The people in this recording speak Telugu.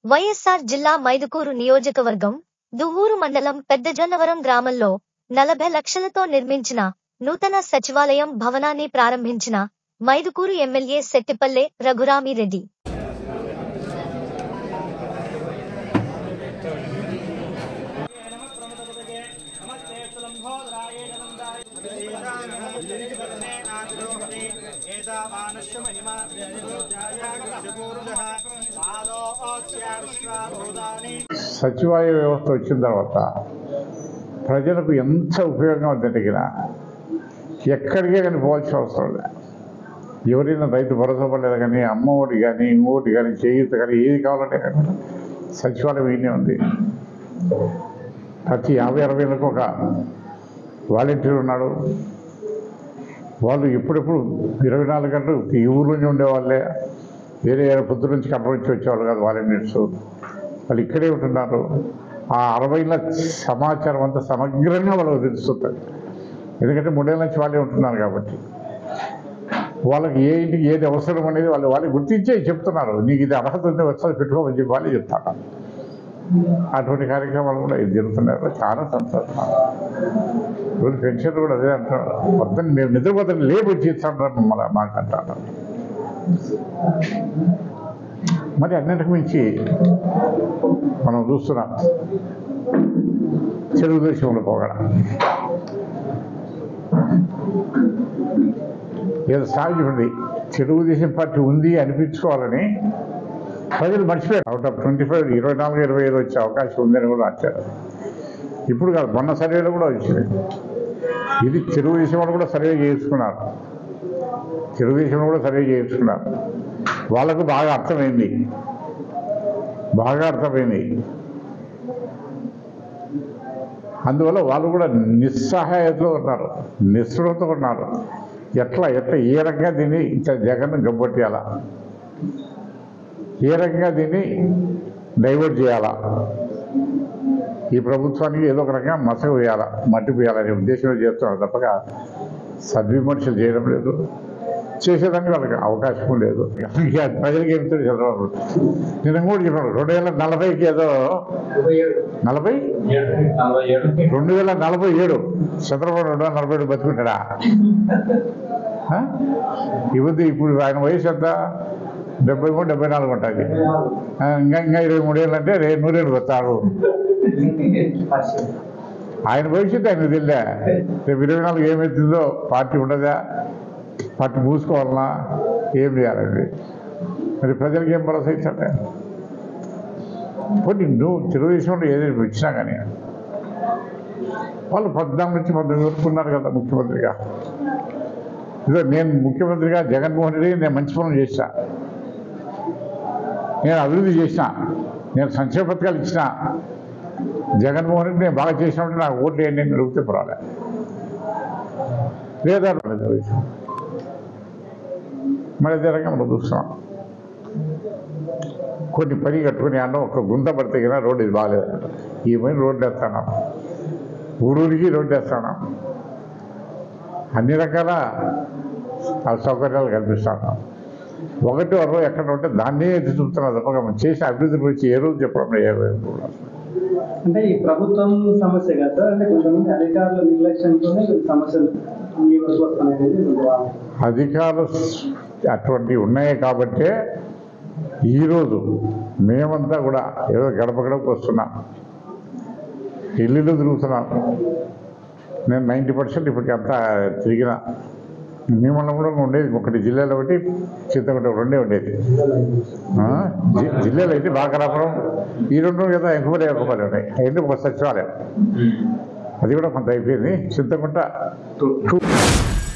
వైఎస్ఆర్ జిల్లా మైదుకూరు నియోజకవర్గం దువ్వూరు మండలం పెద్దజొన్నవరం గ్రామంలో నలభై లక్షలతో నిర్మించిన నూతన సచివాలయం భవనాన్ని ప్రారంభించిన మైదుకూరు ఎమ్మెల్యే సెట్టిపల్లె రఘురామిరెడ్డి సచివాలయ వ్యవస్థ వచ్చిన తర్వాత ప్రజలకు ఎంత ఉపయోగం జరిగినా ఎక్కడికే కానీ పోవాల్సిన అవసరం లేదు ఎవరైనా రైతు భరోసా పడలేదు కానీ అమ్మఒడి కానీ ఇంకోటి కానీ చేయూత కానీ ఏది కావాలంటే కానీ సచివాలయం ఈయనే ఉంది ప్రతి యాభై అరవై ఏళ్ళకు ఒక వాలంటీర్ ఉన్నాడు వాళ్ళు ఎప్పుడెప్పుడు ఇరవై నాలుగు గంటలు ఈ ఊర్లోనే ఉండేవాళ్ళే వేరే పొద్దు నుంచి కట్ట నుంచి వచ్చేవాళ్ళు కాదు వాలంటీర్స్ వాళ్ళు ఇక్కడే ఉంటున్నారు ఆ అరవైల సమాచారం అంతా సమగ్రంగా వాళ్ళకి తెలుస్తుంది ఎందుకంటే మూడేళ్ళ నుంచి వాళ్ళే ఉంటున్నారు కాబట్టి వాళ్ళకి ఏ ఇంటికి ఏది అవసరం అనేది వాళ్ళు వాళ్ళు గుర్తించే చెప్తున్నారు నీకు ఇది అర్హత ఉంది వస్తుంది పెట్టుకోమని చెప్పి వాళ్ళే చెప్తారు అటువంటి కార్యక్రమాలు కూడా ఇది జరుగుతున్నాయి చాలా సంతోషం ఇప్పుడు పెన్షన్ కూడా అదే అంటున్నారు పొద్దున్న మేము నిద్రపోతుంది లేపు వచ్చి ఇస్తాడు మమ్మల్ని మాకు అంటారు మరి అన్నింటికి మించి మనం చూస్తున్నాం తెలుగుదేశంలో పోగడం ఏదో సాధ్యపడి తెలుగుదేశం పార్టీ ఉంది అనిపించుకోవాలని ప్రజలు మర్చిపోయారు అవుట్ ఆఫ్ ట్వంటీ ఫైవ్ ఇరవై నాలుగు ఇరవై ఐదు వచ్చే అవకాశం ఉందని కూడా వచ్చారు ఇప్పుడు కాదు మొన్న సర్వేలో కూడా వచ్చింది ఇది తెలుగుదేశం వాళ్ళు కూడా సర్వే చేసుకున్నారు తెలుగుదేశంలో కూడా సర్వే చేయించుకున్నారు వాళ్ళకు బాగా అర్థమైంది బాగా అర్థమైంది అందువల్ల వాళ్ళు కూడా నిస్సహాయతలో ఉన్నారు నిస్పృహతో ఉన్నారు ఎట్లా ఎట్లా ఏ రకంగా దీన్ని ఇంకా జగన్ గబ్బొట్టేయాలా ఏ రకంగా దీన్ని డైవర్ట్ చేయాలా ఈ ప్రభుత్వానికి ఏదో ఒక రకంగా మసక వేయాలా మట్టి వేయాలనే ఉద్దేశంలో చేస్తున్నారు తప్పక సద్విమర్శలు చేయడం లేదు చేసేదానికి వాళ్ళకి అవకాశం లేదు ఇక ప్రజలకి ఏం తెలుసు చంద్రబాబు నిన్న కూడా చెప్పాడు రెండు వేల నలభైకి ఏదో నలభై రెండు వేల నలభై ఏడు చంద్రబాబు రెండు వేల నలభై ఏడు బతుకుంటాడా ఆ? ఇవద్దు ఇప్పుడు ఆయన వయసు ఎంత డెబ్బై మూడు డెబ్బై నాలుగు ఉంటుంది ఆ, ఇంకా ఇంకా ఇరవై మూడేళ్ళు అంటే రే నూరేళ్ళు వస్తాడు ఆయన భవిష్యత్తు ఆయన తెలియదా రేపు ఇరవై నాలుగు ఏమవుతుందో పార్టీ ఉండదా పార్టీ మూసుకోవాలన్నా ఏం చేయాలండి మరి ప్రజలకు ఏం భరోసా ఇచ్చాడు పోనీ నువ్వు తెలుగుదేశంలో ఏదైనా ఇచ్చినా కానీ వాళ్ళు పద్నాలుగు నుంచి పంతొమ్మిది వరకు ఉన్నారు కదా ముఖ్యమంత్రిగా ఇదో నేను ముఖ్యమంత్రిగా జగన్మోహన్ రెడ్డి నేను మంచి పనులు చేశా నేను అభివృద్ధి చేసిన నేను సంక్షేమ పథకాలు ఇచ్చిన జగన్మోహన్ రెడ్డి నేను బాగా చేసినప్పుడు నాకు ఓట్లు వేయండి అని అడిగితే పర్వాలే లేదా రాలేదు విషయం మరి అదే రకంగా మనం చూస్తున్నాం కొన్ని పని కట్టుకుని అన్న ఒక గుంత పడితే కదా రోడ్డు ఇది బాగాలేదు ఈ పని రోడ్డు వేస్తాను ఊరూరికి రోడ్డు వేస్తాను అన్ని రకాల సౌకర్యాలు కల్పిస్తాను ఒకటి వరకు ఎక్కడ ఉంటే దాన్నే ఎత్తి చూస్తున్నారు తప్ప మనం చేసిన అభివృద్ధి గురించి ఏ రోజు చెప్పడం లేదు. ఏ రోజు కూడా. అంటే ఈ ప్రభుత్వం సమస్య కదా సార్ అంటే కొంతమంది అధికారుల నిర్లక్ష్యంతోనే కొన్ని సమస్యలు మీ వరకు వస్తున్నాయి అనేది కొంచెం వాదన. అధికారులు అటువంటివి ఉన్నాయి కాబట్టే ఈరోజు మేమంతా కూడా ఏదో గడప గడపకు వస్తున్నాం ఇల్లు తిరుగుతున్నాం నేను నైంటీ పర్సెంట్ ఇప్పటికి అంతా తిరిగిన మీ మండలంలో ఉండేది ఒకటి జిల్లాలో ఒకటి చింతకుంట రెండే ఉండేది ఆ, జి- జిల్లాలో అయితే బాకరాపురం ఈ రెండు కదా ఎంకుమరి ఎంకుమరి ఉన్నాయి అన్నీ ఒక సచివాలయం అది కూడా కొంత అయిపోయింది చింతకుంట టూ